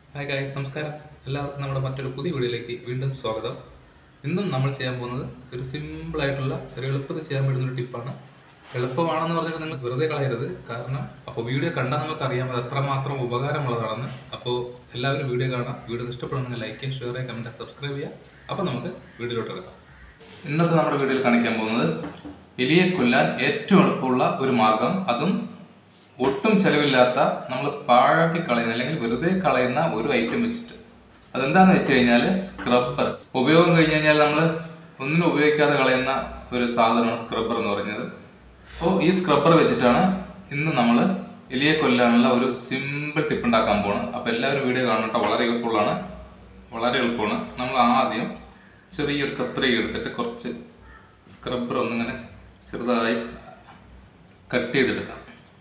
hi guys നമസ്കാരം എല്ലാവർക്കും നമ്മുടെ മറ്റൊരു പുതിയ വീഡിയോയിലേക്ക് വീണ്ടും സ്വാഗതം ഇന്നും നമ്മൾ ചെയ്യാൻ പോകുന്നത് ഒരു സിമ്പിൾ ആയിട്ടുള്ള ഒരു എളുപ്പത്തിൽ ചെയ്യാൻ പറ്റുന്ന ഒരു ടിപ്പാണ് എളുപ്പമാണെന്ന് പറഞ്ഞിട്ട് നിങ്ങൾ വെറുതെ കളയരുത് കാരണം അപ്പോൾ വീഡിയോ കണ്ടാൽ നമുക്ക് അറിയാം അത് എത്രമാത്രം ഉപകാരമുള്ളതാണെന്ന് അപ്പോൾ എല്ലാവരും വീഡിയോ കാണാം വീഡിയോ ഇഷ്ടപ്പെടുന്നെങ്കിൽ ലൈക്ക് ചെയ്യുക ഷെയർ ചെയ്യുക കമൻറ്റ് സബ്സ്ക്രൈബ് ചെയ്യുക അപ്പോൾ നമുക്ക് വീഡിയോയിലോട്ട് എടുക്കാം ഇന്നത്തെ നമ്മുടെ വീഡിയോയിൽ കാണിക്കാൻ പോകുന്നത് എലിയെ കൊല്ലാൻ ഏറ്റവും എളുപ്പമുള്ള ഒരു മാർഗം അതും ഒട്ടും ചെലവില്ലാത്ത നമ്മൾ പാഴാക്കി കളയുന്ന അല്ലെങ്കിൽ വെറുതെ കളയുന്ന ഒരു ഐറ്റം വെച്ചിട്ട് അതെന്താന്ന് വെച്ച് കഴിഞ്ഞാൽ സ്ക്രബ്ബർ ഉപയോഗം കഴിഞ്ഞ് കഴിഞ്ഞാൽ നമ്മൾ ഒന്നിനും ഉപയോഗിക്കാതെ കളയുന്ന ഒരു സാധനമാണ് സ്ക്രബ്ബർ എന്ന് പറയുന്നത് അപ്പോൾ ഈ സ്ക്രബ്ബർ വെച്ചിട്ടാണ് ഇന്ന് നമ്മൾ എലിയെ കൊല്ലാനുള്ള ഒരു സിമ്പിൾ ടിപ്പ് ഉണ്ടാക്കാൻ പോണ് അപ്പോൾ എല്ലാവരും വീഡിയോ കാണണം കേട്ടോ വളരെ യൂസ്ഫുൾ ആണ് വളരെ എളുപ്പമാണ് നമ്മൾ ആദ്യം ചെറിയൊരു കത്രിക എടുത്തിട്ട് കുറച്ച് സ്ക്രബ്ബർ ഒന്നിങ്ങനെ ചെറുതായി കട്ട് ചെയ്തെടുക്കാം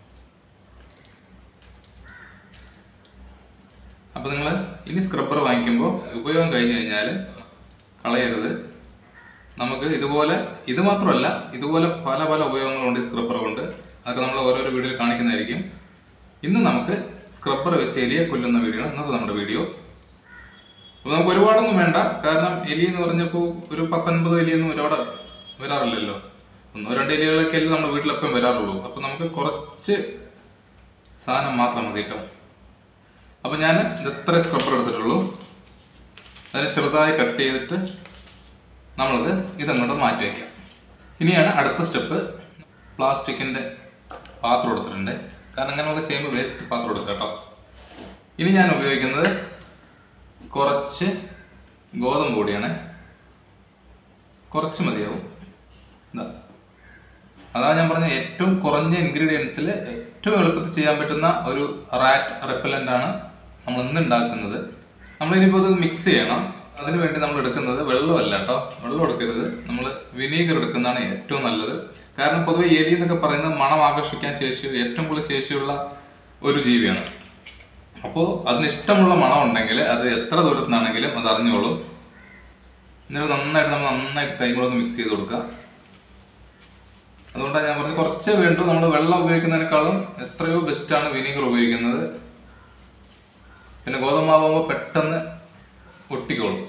അപ്പോൾ നിങ്ങൾ ഇനി സ്ക്രബ്ബർ വാങ്ങിക്കുമ്പോൾ ഉപയോഗം കഴിഞ്ഞ് കഴിഞ്ഞാൽ കളയരുത് നമുക്ക് ഇതുപോലെ ഇത് മാത്രമല്ല ഇതുപോലെ പല പല ഉപയോഗങ്ങളുണ്ട് ഈ സ്ക്രബ്ബർ കൊണ്ട് അതൊക്കെ നമ്മൾ ഓരോരോ വീഡിയോയിൽ കാണിക്കുന്നതായിരിക്കും ഇന്ന് നമുക്ക് സ്ക്രബ്ബർ വെച്ച് എലിയെ കൊല്ലുന്ന വീഡിയോ ആണ് ഇന്നത്തെ നമ്മുടെ വീഡിയോ അപ്പോൾ നമുക്ക് ഒരുപാടൊന്നും വേണ്ട കാരണം എലി എന്ന് പറഞ്ഞപ്പോൾ ഒരു പത്തൊൻപത് എലിയൊന്നും ഒരുപാട് വരാറില്ലല്ലോ ഒന്നോ രണ്ട് എലികളൊക്കെ അല്ലേ നമ്മുടെ വീട്ടിലെപ്പം വരാറുള്ളൂ അപ്പോൾ നമുക്ക് കുറച്ച് സാധനം മാത്രം മതി കേട്ടോ അപ്പോൾ ഞാൻ ഇത്ര സ്ക്രബ്ബർ എടുത്തിട്ടുള്ളൂ അതിനെ ചെറുതായി കട്ട് ചെയ്തിട്ട് നമ്മളത് ഇതങ്ങോട്ട് മാറ്റി വയ്ക്കാം ഇനിയാണ് അടുത്ത സ്റ്റെപ്പ് പ്ലാസ്റ്റിക്കിൻ്റെ പാത്രം എടുത്തിട്ടുണ്ട് കാരണം അങ്ങനെ നമുക്ക് ചെയ്യുമ്പോൾ വേസ്റ്റ് പാത്രം എടുക്കാം കേട്ടോ ഇനി ഞാൻ ഉപയോഗിക്കുന്നത് കുറച്ച് ഗോതമ്പ് പൊടിയാണ് കുറച്ച് മതിയാവും ഇതാ അതാ ഞാൻ പറഞ്ഞ ഏറ്റവും കുറഞ്ഞ ഇൻഗ്രീഡിയൻസിൽ ഏറ്റവും എളുപ്പത്തിൽ ചെയ്യാൻ പറ്റുന്ന ഒരു റാറ്റ് റെപ്പലൻ്റ് ആണ് നമ്മൾ ഇന്ന് ഉണ്ടാക്കുന്നത് നമ്മൾ ഇനിയിപ്പോൾ ഇത് മിക്സ് ചെയ്യണം അതിന് വേണ്ടി നമ്മൾ എടുക്കുന്നത് വെള്ളമല്ല കേട്ടോ വെള്ളം എടുക്കരുത് നമ്മൾ വിനീഗർ എടുക്കുന്നതാണ് ഏറ്റവും നല്ലത് കാരണം പൊതുവെ എലി എന്നൊക്കെ പറയുന്നത് മണം ആകർഷിക്കാൻ ശേഷി ഏറ്റവും കൂടുതൽ ശേഷിയുള്ള ഒരു ജീവിയാണ് അപ്പോൾ അതിന് ഇഷ്ടമുള്ള മണം ഉണ്ടെങ്കിൽ അത് എത്ര ദൂരത്തു നിന്നാണെങ്കിലും അത് അറിഞ്ഞോളും എന്നിട്ട് നന്നായിട്ട് നമ്മൾ നന്നായിട്ട് കൈകളൊന്ന് മിക്സ് ചെയ്ത് കൊടുക്കുക അതുകൊണ്ടാണ് ഞാൻ പറഞ്ഞത് കുറച്ചേ വേണ്ടു നമ്മൾ വെള്ളം ഉപയോഗിക്കുന്നതിനേക്കാളും എത്രയോ ബെസ്റ്റാണ് വിനീഗർ ഉപയോഗിക്കുന്നത് പിന്നെ ഗോതമ്പാവുമ്പോൾ പെട്ടെന്ന് ഒട്ടിക്കോളും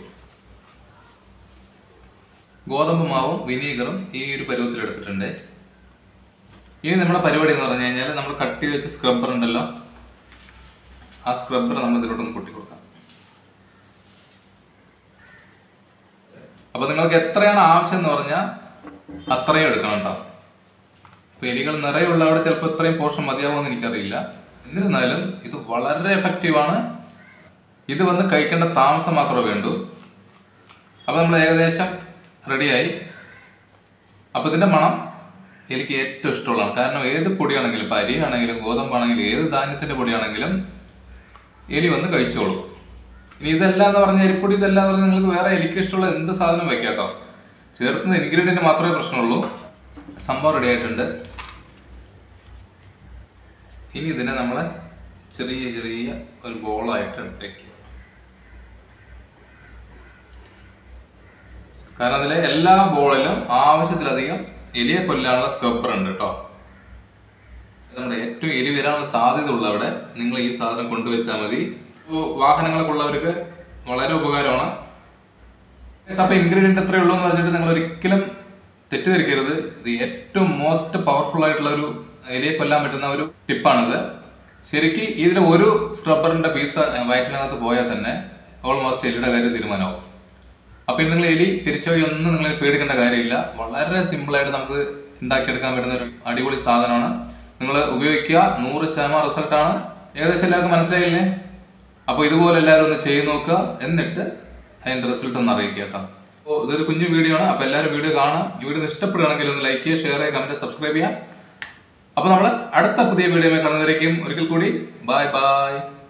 ഗോതമ്പ് മാവും വിനീഗറും ഈ ഒരു പരുവത്തിൽ എടുത്തിട്ടുണ്ട് ഇനി നമ്മുടെ പരിപാടി എന്ന് പറഞ്ഞു കഴിഞ്ഞാൽ നമ്മൾ കട്ട് ചെയ്ത് വെച്ച സ്ക്രബ്ബർ ഉണ്ടല്ലോ ആ സ്ക്രബ്ബർ നമ്മൾ ഇതിലോട്ടൊന്ന് പൊട്ടി കൊടുക്കാം അപ്പൊ നിങ്ങൾക്ക് എത്രയാണ് ആവശ്യം എന്ന് പറഞ്ഞാൽ അത്രയും എടുക്കണം കേട്ടോ അപ്പൊ എലികൾ നിറയുള്ളവിടെ ചിലപ്പോൾ ഇത്രയും പോർഷൻ മതിയാവുമെന്ന് എനിക്കറിയില്ല എന്നിരുന്നാലും ഇത് വളരെ എഫക്റ്റീവാണ് ഇത് വന്ന് കഴിക്കേണ്ട താമസം മാത്രമേ വേണ്ടൂ അപ്പോൾ നമ്മൾ ഏകദേശം റെഡിയായി അപ്പോൾ ഇതിൻ്റെ മണം എനിക്ക് ഏറ്റവും ഇഷ്ടമുള്ളതാണ് കാരണം ഏത് പൊടിയാണെങ്കിലും ഇപ്പം അരിയാണെങ്കിലും ഗോതമ്പാണെങ്കിലും ഏത് ധാന്യത്തിൻ്റെ പൊടിയാണെങ്കിലും എലി വന്ന് കഴിച്ചോളും ഇനി ഇതല്ല എന്ന് പറഞ്ഞ അരിപ്പൊടി ഇതല്ല എന്ന് പറഞ്ഞാൽ നിങ്ങൾക്ക് വേറെ എലിക്ക് ഇഷ്ടമുള്ള എന്ത് സാധനം വെക്കാം കേട്ടോ ചേർക്കുന്ന ഇൻഗ്രീഡിയൻറ്റ് മാത്രമേ പ്രശ്നമുള്ളൂ സംഭവം റെഡി ആയിട്ടുണ്ട് ഇനി ഇതിനെ നമ്മൾ ചെറിയ ചെറിയ ഒരു ബോളായിട്ട് എടുത്തേക്ക് കാരണം അതിലെ എല്ലാ ബോളിലും ആവശ്യത്തിലധികം എലിയെ കൊല്ലാനുള്ള സ്ക്രബ്ബർ ഉണ്ട് കേട്ടോ നമ്മുടെ ഏറ്റവും എലി വരാനുള്ള സാധ്യത ഉള്ളവിടെ നിങ്ങൾ ഈ സാധനം കൊണ്ടുവച്ചാൽ മതി ഇപ്പോൾ വാഹനങ്ങളൊക്കെ ഉള്ളവർക്ക് വളരെ ഉപകാരമാണ് അപ്പൊ ഇൻഗ്രീഡിയന്റ് എത്രയേ ഉള്ളൂ എന്ന് പറഞ്ഞിട്ട് നിങ്ങൾ ഒരിക്കലും തെറ്റിദ്ധരിക്കരുത് ഇത് ഏറ്റവും മോസ്റ്റ് പവർഫുൾ ആയിട്ടുള്ള ഒരു എലിയെ കൊല്ലാൻ പറ്റുന്ന ഒരു ടിപ്പാണിത് ശരിക്കും ഇതിൽ ഒരു സ്ക്രബ്ബറിന്റെ പീസ് വയറ്റിനകത്ത് പോയാൽ തന്നെ ഓൾമോസ്റ്റ് എലിയുടെ കാര്യം തീരുമാനമാവും അപ്പൊ ഇനി നിങ്ങൾ എലി തിരിച്ചുപോയി ഒന്നും നിങ്ങൾ പേടിക്കേണ്ട കാര്യമില്ല വളരെ സിമ്പിൾ ആയിട്ട് നമുക്ക് ഉണ്ടാക്കിയെടുക്കാൻ പറ്റുന്ന ഒരു അടിപൊളി സാധനമാണ് നിങ്ങൾ ഉപയോഗിക്കുക നൂറ് ശതമാനം റിസൾട്ടാണ് ഏകദേശം എല്ലാവർക്കും മനസ്സിലായില്ലേ അപ്പോൾ ഇതുപോലെ എല്ലാവരും ഒന്ന് ചെയ്ത് നോക്കുക എന്നിട്ട് അതിന്റെ റിസൾട്ട് ഒന്ന് അറിയിക്കുക കേട്ടോ അപ്പോൾ ഇതൊരു കുഞ്ഞു വീഡിയോ ആണ് അപ്പോൾ എല്ലാവരും വീഡിയോ കാണാം ഈ വീഡിയോ ഇഷ്ടപ്പെടുകയാണെങ്കിൽ ഒന്ന് ലൈക്ക് ചെയ്യുക ഷെയർ ചെയ്യുക കമന്റ് സബ്സ്ക്രൈബ് ചെയ്യാം അപ്പോൾ നമ്മൾ അടുത്ത പുതിയ വീഡിയോ കാണുന്നവരേക്കും ഒരിക്കൽ കൂടി ബൈ ബൈ